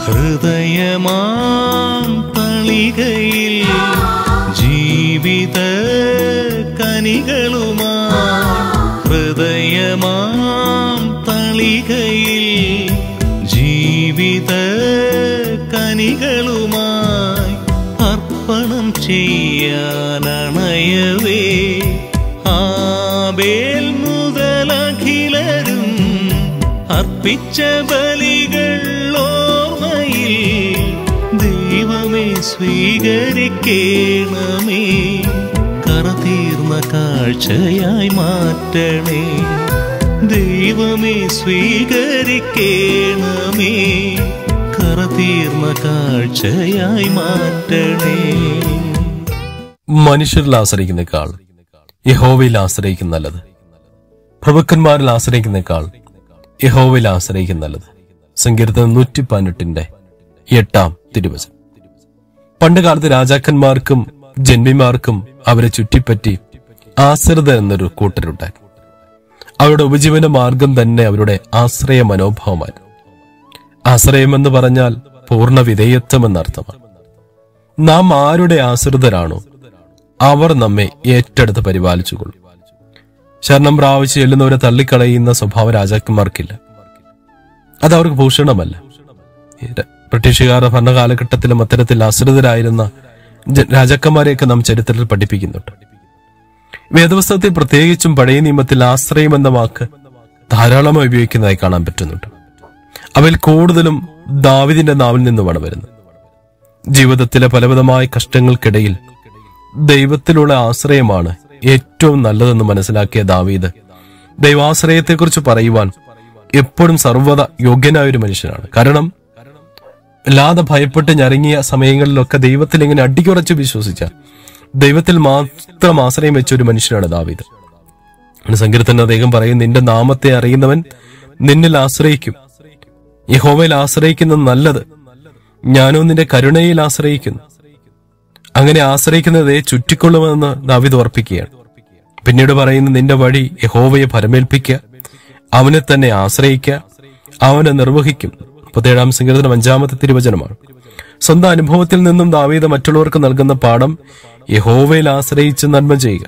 ഹൃദയമാം തളികയിൽ ജീവിത കനികളുമാ ഹൃദയമാം തളികയിൽ ജീവിത കനികളുമായി അർപ്പണം ചെയ്യാനണയവേ ആബേൽ മുതലഖിലരും അർപ്പിച്ച ബലികൾ ഓർമ്മയിൽ ദൈവമേ സ്വീകരിക്കേണമേ കറതീർന്ന കാഴ്ചയായി മാറ്റണേ ദൈവമേ സ്വീകരിക്കേണമേ കറതീർന്ന കാഴ്ചയായി മാറ്റണേ മനുഷ്യരിൽ ആശ്രയിക്കുന്നേക്കാൾ യഹോവയിൽ ആശ്രയിക്കും നല്ലത് പ്രഭുക്കന്മാരിൽ ആശ്രയിക്കുന്നേക്കാൾ യഹോവയിൽ ആശ്രയിക്കും നല്ലത് സങ്കീർത്തനം നൂറ്റി പതിനെട്ടിന്റെ എട്ടാം തിരുവചനം പണ്ട് കാലത്ത് രാജാക്കന്മാർക്കും ജന്മിമാർക്കും അവരെ ചുറ്റിപ്പറ്റി ആശ്രിത എന്നൊരു കൂട്ടരുണ്ടായി അവരുടെ ഉപജീവന മാർഗം തന്നെ അവരുടെ ആശ്രയ മനോഭാവമായിരുന്നു ആശ്രയമെന്ന് പറഞ്ഞാൽ പൂർണ്ണ വിധേയത്വം എന്നർത്ഥമാണ് നാം ആരുടെ ആശ്രിതരാണോ അവർ നമ്മെ ഏറ്റെടുത്ത് പരിപാലിച്ചുകൊള്ളും ശരണം പ്രാപിച്ച് ചെല്ലുന്നവരെ തള്ളിക്കളയുന്ന സ്വഭാവം രാജാക്കന്മാർക്കില്ല അത് അവർക്ക് ഭൂഷണമല്ല ഈ ര- ബ്രിട്ടീഷുകാരുടെ ഭരണകാലഘട്ടത്തിലും അത്തരത്തിൽ ആശ്രിതരായിരുന്ന ജ- രാജാക്കന്മാരെയൊക്കെ നാം ചരിത്രത്തിൽ പഠിപ്പിക്കുന്നുണ്ട് വേദപുസ്തകത്തിൽ പ്രത്യേകിച്ചും പഴയ നിയമത്തിൽ ആശ്രയം എന്ന വാക്ക് ധാരാളമായി ഉപയോഗിക്കുന്നതായി കാണാൻ പറ്റുന്നുണ്ട് അവയിൽ കൂടുതലും ദാവിദിന്റെ നാവിൽ നിന്നുമാണ് വരുന്നത് ജീവിതത്തിലെ പലവിധമായ കഷ്ടങ്ങൾക്കിടയിൽ ദൈവത്തിലുള്ള ആശ്രയമാണ് ഏറ്റവും നല്ലതെന്ന് മനസ്സിലാക്കിയ ദാവീദ് ദൈവാശ്രയത്തെക്കുറിച്ച് പറയുവാൻ എപ്പോഴും സർവ്വത യോഗ്യനായ ഒരു മനുഷ്യനാണ് കാരണം അല്ലാതെ ഭയപ്പെട്ട് ഞരങ്ങിയ സമയങ്ങളിലൊക്കെ ദൈവത്തിൽ ഇങ്ങനെ അടിക്കുറച്ച് വിശ്വസിച്ച ദൈവത്തിൽ മാത്രം ആശ്രയം വെച്ച ഒരു മനുഷ്യനാണ് ദാവീദ് അങ്ങനെ സങ്കീർത്തന അദ്ദേഹം പറയും നിന്റെ നാമത്തെ അറിയുന്നവൻ നിന്നിൽ ആശ്രയിക്കും യഹോവയിൽ ആശ്രയിക്കുന്നത് നല്ലത് ഞാനോ നിന്റെ കരുണയിൽ ആശ്രയിക്കുന്നു അങ്ങനെ ആശ്രയിക്കുന്നതേ ചുറ്റിക്കൊള്ളുമെന്ന് ദാവിദ് ഓർപ്പിക്കുകയാണ് പിന്നീട് പറയുന്ന നിന്റെ വഴി യഹോവയെ ഭരമേൽപ്പിക്കുക അവനെ തന്നെ ആശ്രയിക്കുക അവനെ നിർവഹിക്കും മുപ്പത്തേഴാം സങ്കീർത്തനം അഞ്ചാമത്തെ തിരുവചനമാണ് സ്വന്തം അനുഭവത്തിൽ നിന്നും ദാവീദ് മറ്റുള്ളവർക്ക് നൽകുന്ന പാഠം യഹോവയിൽ ആശ്രയിച്ച് നന്മ ചെയ്യുക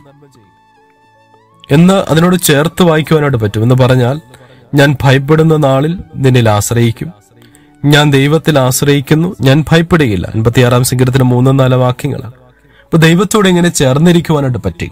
എന്ന് അതിനോട് ചേർത്ത് വായിക്കുവാനായിട്ട് പറ്റും എന്ന് പറഞ്ഞാൽ ഞാൻ ഭയപ്പെടുന്ന നാളിൽ നിന്നിൽ ആശ്രയിക്കും ഞാൻ ദൈവത്തിൽ ആശ്രയിക്കുന്നു ഞാൻ ഭയപ്പെടുകയില്ല അൻപത്തിയാറാം സങ്കീർത്തിന് മൂന്നും നാല് വാക്യങ്ങളാണ് അപ്പൊ ദൈവത്തോട് എങ്ങനെ ചേർന്നിരിക്കുവാനായിട്ട് പറ്റി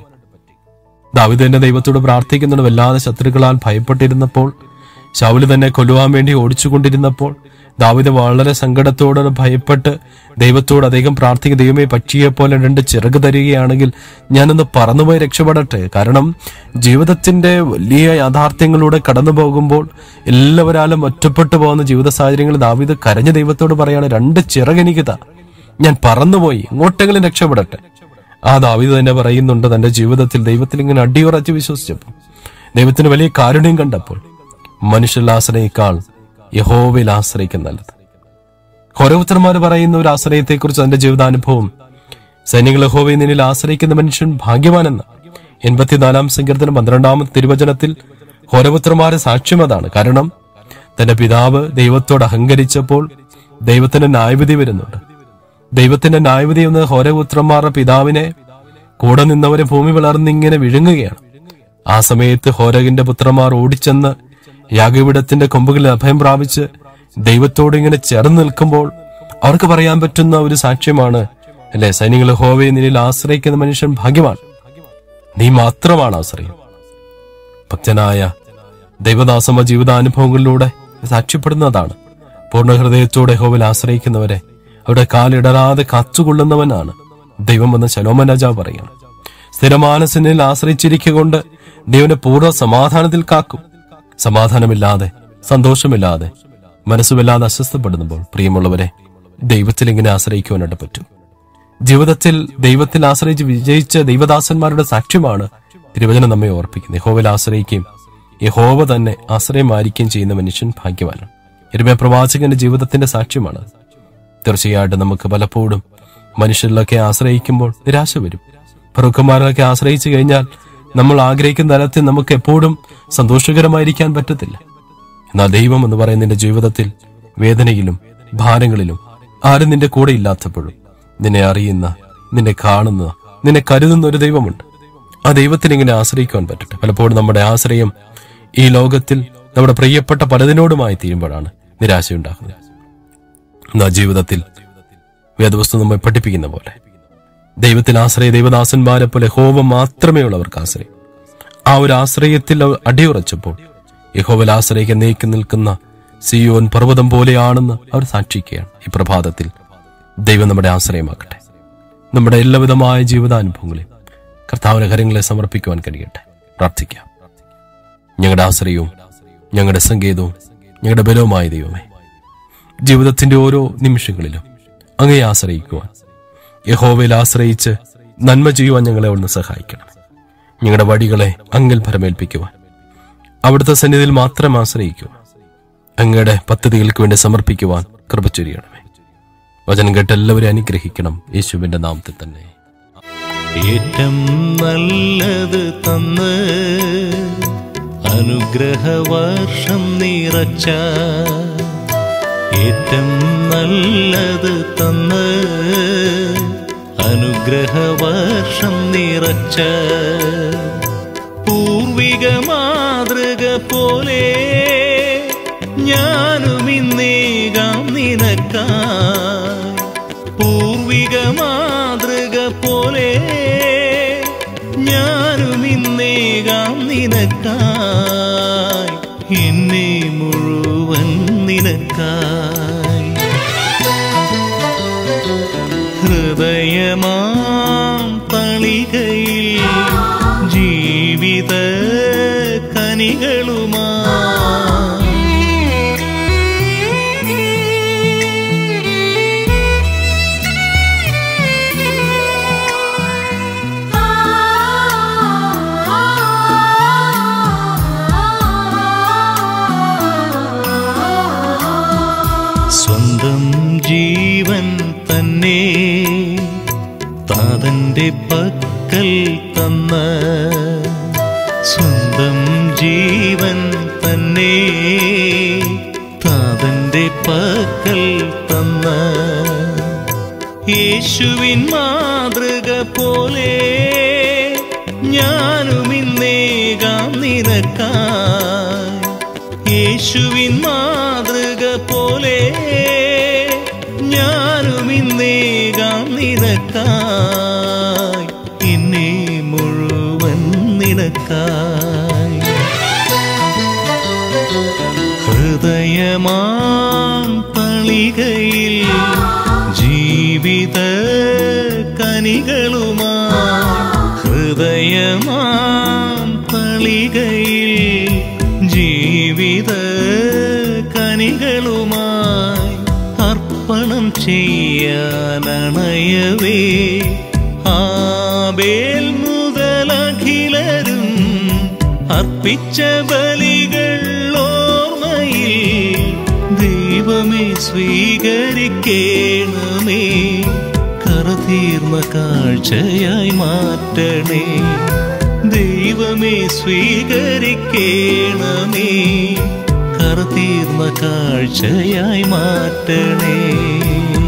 ദാവിദ് തന്നെ ദൈവത്തോട് പ്രാർത്ഥിക്കുന്നുണ്ട് വല്ലാതെ ശത്രുക്കളാൽ ഭയപ്പെട്ടിരുന്നപ്പോൾ ശൗല് തന്നെ കൊല്ലുവാൻ വേണ്ടി ഓടിച്ചുകൊണ്ടിരുന്നപ്പോൾ ദാവിദ് വളരെ സങ്കടത്തോടെ ഭയപ്പെട്ട് ദൈവത്തോട് അധികം പ്രാർത്ഥിക്കും ദൈവമേ പക്ഷിയെ പോലെ രണ്ട് ചിറക് തരികയാണെങ്കിൽ ഞാനൊന്ന് പറന്നുപോയി രക്ഷപ്പെടട്ടെ കാരണം ജീവിതത്തിന്റെ വലിയ യാഥാർത്ഥ്യങ്ങളിലൂടെ കടന്നു പോകുമ്പോൾ എല്ലാവരാലും ഒറ്റപ്പെട്ടു പോകുന്ന ജീവിത സാഹചര്യങ്ങളിൽ ദാവിദ് കരഞ്ഞ ദൈവത്തോട് പറയാണ് രണ്ട് ചിറക് എനിക്ക് താ ഞാൻ പറന്നുപോയി എങ്ങോട്ടെങ്കിലും രക്ഷപ്പെടട്ടെ ആ ദാവിദ് തന്നെ പറയുന്നുണ്ട് തന്റെ ജീവിതത്തിൽ ദൈവത്തിൽ ഇങ്ങനെ അടിയുറച്ച് വിശ്വസിച്ചപ്പോൾ ദൈവത്തിന് വലിയ കാരുണ്യം കണ്ടപ്പോൾ മനുഷ്യരിൽ ആശ്രയിക്കാൾ യഹോവയിൽ ആശ്രയിക്കാൻ നല്ലത് ഹോരപുത്രന്മാർ പറയുന്ന ഒരു ആശ്രയത്തെക്കുറിച്ച് തന്റെ ജീവിതാനുഭവം സൈനികൾ യഹോവയിൽ നിന്നിൽ ആശ്രയിക്കുന്ന മനുഷ്യൻ ഭാഗ്യവാനെന്ന എൺപത്തിനാലാം സങ്കീർത്തനം പന്ത്രണ്ടാമത്തെ തിരുവചനത്തിൽ ഹോരപുത്രന്മാരെ സാക്ഷ്യം അതാണ് കാരണം തന്റെ പിതാവ് ദൈവത്തോട് അഹങ്കരിച്ചപ്പോൾ ദൈവത്തിന്റെ ന്യായവിധി വരുന്നുണ്ട് ദൈവത്തിന്റെ ന്യായവിധി എന്ന ഹോരപുത്രന്മാരുടെ പിതാവിനെ കൂടെ നിന്നവരെ ഭൂമി വളർന്നിങ്ങനെ വിഴുങ്ങുകയാണ് ആ സമയത്ത് ഹോരകിന്റെ പുത്രന്മാർ ഓടിച്ചെന്ന് യാഗപീഠത്തിന്റെ കൊമ്പുകളിൽ അഭയം പ്രാപിച്ച് ദൈവത്തോട് ഇങ്ങനെ ചേർന്ന് നിൽക്കുമ്പോൾ അവർക്ക് പറയാൻ പറ്റുന്ന ഒരു സാക്ഷ്യമാണ് അല്ലെ സൈനികൾ ഹോവയെ നിന്നിൽ ആശ്രയിക്കുന്ന മനുഷ്യൻ ഭാഗ്യവാൻ നീ മാത്രമാണ് ആശ്രയം ഭക്തനായ ദൈവദാസമ ജീവിതാനുഭവങ്ങളിലൂടെ സാക്ഷ്യപ്പെടുന്നതാണ് പൂർണ്ണ ഹൃദയത്തോടെ ഹോവിൽ ആശ്രയിക്കുന്നവരെ അവിടെ കാലിടരാതെ കാത്തുകൊള്ളുന്നവനാണ് ദൈവമെന്ന് ശലോമൻ രാജാവ് പറയണം സ്ഥിരമാനസിനിൽ ആശ്രയിച്ചിരിക്കൊണ്ട് ദൈവനെ പൂർണ്ണ സമാധാനത്തിൽ കാക്കും സമാധാനമില്ലാതെ സന്തോഷമില്ലാതെ മനസ്സുമില്ലാതെ അസ്വസ്ഥപ്പെടുമ്പോൾ പ്രിയമുള്ളവരെ ദൈവത്തിൽ ഇങ്ങനെ ആശ്രയിക്കുവാനായിട്ട് പറ്റും ജീവിതത്തിൽ ദൈവത്തിൽ ആശ്രയിച്ച് വിജയിച്ച ദൈവദാസന്മാരുടെ സാക്ഷ്യമാണ് തിരുവചനം നമ്മെ ഓർപ്പിക്കുന്നത് യഹോവയിൽ ആശ്രയിക്കുകയും യഹോവ തന്നെ ആശ്രയമായിരിക്കുകയും ചെയ്യുന്ന മനുഷ്യൻ ഭാഗ്യവാനാണ് എരുമ പ്രവാചകന്റെ ജീവിതത്തിന്റെ സാക്ഷ്യമാണ് തീർച്ചയായിട്ടും നമുക്ക് പലപ്പോഴും മനുഷ്യരിലൊക്കെ ആശ്രയിക്കുമ്പോൾ നിരാശ വരും പ്രഭുക്കന്മാരിലൊക്കെ ആശ്രയിച്ചു കഴിഞ്ഞാൽ നമ്മൾ ആഗ്രഹിക്കുന്ന തലത്തിൽ നമുക്ക് എപ്പോഴും സന്തോഷകരമായിരിക്കാൻ പറ്റത്തില്ല എന്നാൽ ദൈവം എന്ന് പറയുന്നതിന്റെ ജീവിതത്തിൽ വേദനയിലും ഭാരങ്ങളിലും ആരും നിന്റെ കൂടെ ഇല്ലാത്തപ്പോഴും നിന്നെ അറിയുന്ന നിന്നെ കാണുന്ന നിന്നെ കരുതുന്ന ഒരു ദൈവമുണ്ട് ആ ദൈവത്തിന് ഇങ്ങനെ ആശ്രയിക്കുവാൻ പറ്റട്ടെ പലപ്പോഴും നമ്മുടെ ആശ്രയം ഈ ലോകത്തിൽ നമ്മുടെ പ്രിയപ്പെട്ട പലതിനോടുമായി തീരുമ്പോഴാണ് നിരാശയുണ്ടാകുന്നത് എന്നാ ജീവിതത്തിൽ വേദവസ്തു നമ്മെ പഠിപ്പിക്കുന്ന പോലെ ദൈവത്തിൽ ആശ്രയ ദൈവദാസന്മാരെ പോലെ ഹോവ മാത്രമേ ഉള്ളവർക്ക് ആശ്രയം ആ ഒരു ആശ്രയത്തിൽ അവർ അടിയുറച്ചപ്പോൾ യഹോവൽ ആശ്രയിക്കാൻ നീക്കി നിൽക്കുന്ന സിയോൻ പർവ്വതം പോലെയാണെന്ന് അവർ സാക്ഷിക്കുകയാണ് ഈ പ്രഭാതത്തിൽ ദൈവം നമ്മുടെ ആശ്രയമാക്കട്ടെ നമ്മുടെ എല്ലാവിധമായ ജീവിതാനുഭവങ്ങളെ കർത്താവിന്റെ കരങ്ങളെ സമർപ്പിക്കുവാൻ കഴിയട്ടെ പ്രാർത്ഥിക്കാം ഞങ്ങളുടെ ആശ്രയവും ഞങ്ങളുടെ സങ്കേതവും ഞങ്ങളുടെ ബലവുമായ ദൈവമേ ജീവിതത്തിന്റെ ഓരോ നിമിഷങ്ങളിലും അങ്ങേ ആശ്രയിക്കുവാൻ യഹോവയിൽ ആശ്രയിച്ച് നന്മ ചെയ്യുവാൻ ഞങ്ങളെ ഒന്ന് സഹായിക്കണം ഞങ്ങളുടെ വടികളെ അങ്ങിൽ ഫലമേൽപ്പിക്കുവാൻ അവിടുത്തെ സന്നിധിയിൽ മാത്രം ആശ്രയിക്കുവാൻ അങ്ങയുടെ പദ്ധതികൾക്ക് വേണ്ടി സമർപ്പിക്കുവാൻ കൃപ ചൊരിയണമേ വചനം കേട്ട് എല്ലാവരും അനുഗ്രഹിക്കണം യേശുവിന്റെ നാമത്തിൽ തന്നെ ഏറ്റം നല്ലത് തന്ന് അനുഗ്രഹവർഷം നിറച്ച ഏറ്റം നല്ലത് തന്ന് അനുഗ്രഹവർഷം നിറച്ച പൂർവിക മാതൃക പോലെ ഞാനും ഇന്നേകാം നിനക്കായി പൂർവിക മാതൃക പോലെ ഞാനും ഇന്നേകാം നിനക്കായി എന്നെ മുഴുവൻ നിനക്കായി ഹൃദയമാം തളികയിൽ ജീവിത കനികളുമാ സ്വന്തം ജീവൻ തന്നെ താതന്റെ പക്കൽ തന്ന സ്വന്തം ജീവൻ തന്നെ താതന്റെ പക്കൽ തന്ന യേശുവിൻ മാതൃക പോലെ ഞാനും ഇന്നേകാം നിനക്കായി യേശുവിൻ മാതൃക പോലെ ഞാനും ഇന്നേകാം നിനക്കായി എന്നെ മുഴുവൻ നിനക്കായി ഹൃദയമാം തളികയിൽ ജീവിത കനികളുമായി ഹൃദയമാം തളികയിൽ ജീവിത കനികളുമായി അർപ്പണം ചെയ്യാനണയവേ ആബേൽ മുതലഖിലരും അർപ്പിച്ച ബലികൾ ഓർമ്മയിൽ ദൈവമേ സ്വീകരിക്കേണമേ കറതീർന്ന കാഴ്ചയായി മാറ്റണേ ദൈവമേ സ്വീകരിക്കേണമേ കറതീർന്ന കാഴ്ചയായി മാറ്റണേ